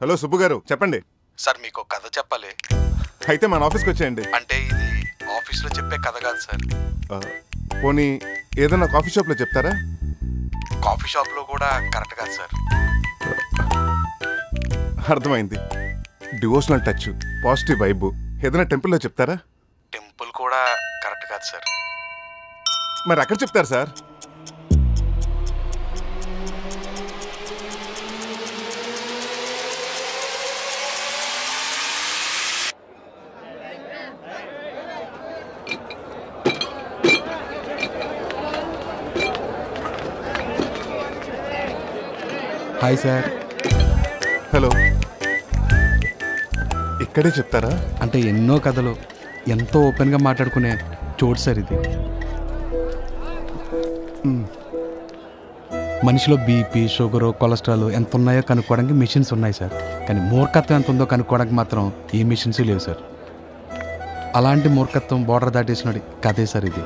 Hello Subbu గారు చెప్పండి sir మీకు కథ చెప్పాలి అయితే మన ఆఫీస్కి వచ్చేయండి అంటే ఇది ఆఫీస్లో చెప్పే కథ కాదు సార్ ఆ, పోనీ ఏదైనా కాఫీ షాప్లో చెప్తారా కాఫీ షాప్లో కూడా కరెక్ట్ కాదు సార్ అర్థమైంది డివోషనల్ టచ్ పాజిటివ్ వైబ్ ఏదైనా టెంపుల్లో చెప్తారా టెంపుల్ కూడా కరెక్ట్ కాదు సార్ మరి అక్కడ చెప్తారు సార్ హాయ్ సార్ హలో ఇక్కడే చెప్తారా అంటే ఎన్నో కథలు ఎంతో ఓపెన్గా మాట్లాడుకునే చోటు సార్ ఇది మ్. మనిషిలో బీపీ షుగర్ కొలెస్ట్రాల్ ఎంత ఉన్నాయో కనుక్కోవడానికి మిషన్స్ ఉన్నాయి సార్ కానీ మూర్ఖత్వం ఎంత ఉందో కనుక్కోవడానికి మాత్రం ఏ మిషన్స్ లేవు సార్ అలాంటి మూర్ఖత్వం బోర్డర్ దాటేసినది కథే సార్ ఇది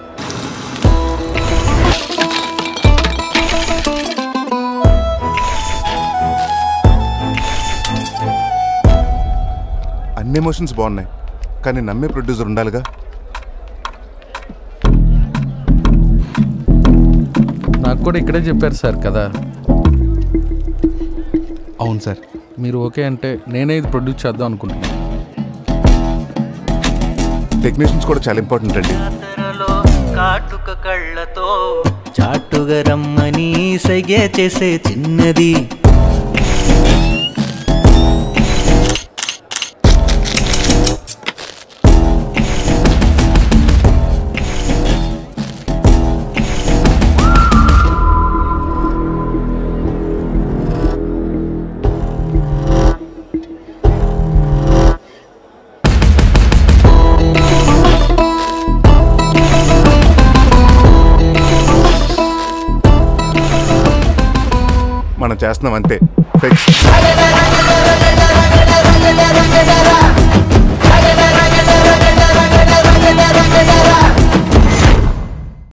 అన్ని ఎమోషన్స్ బాగున్నాయి కానీ నమ్మే ప్రొడ్యూసర్ ఉండాలిగా నాకు కూడా ఇక్కడే చెప్పారు సార్ కదా అవును సార్ మీరు ఓకే అంటే నేనే ఇది ప్రొడ్యూస్ చేద్దాం అనుకుంటున్నాను టెక్నీషియన్స్ కూడా చాలా ఇంపార్టెంట్ అండి జాతరలో కాటుక కళ్ళతో చాటుగా రమ్మని సైగే చేసే చిన్నది మనం చేస్తున్నాం అంతే ఫిక్స్ Thank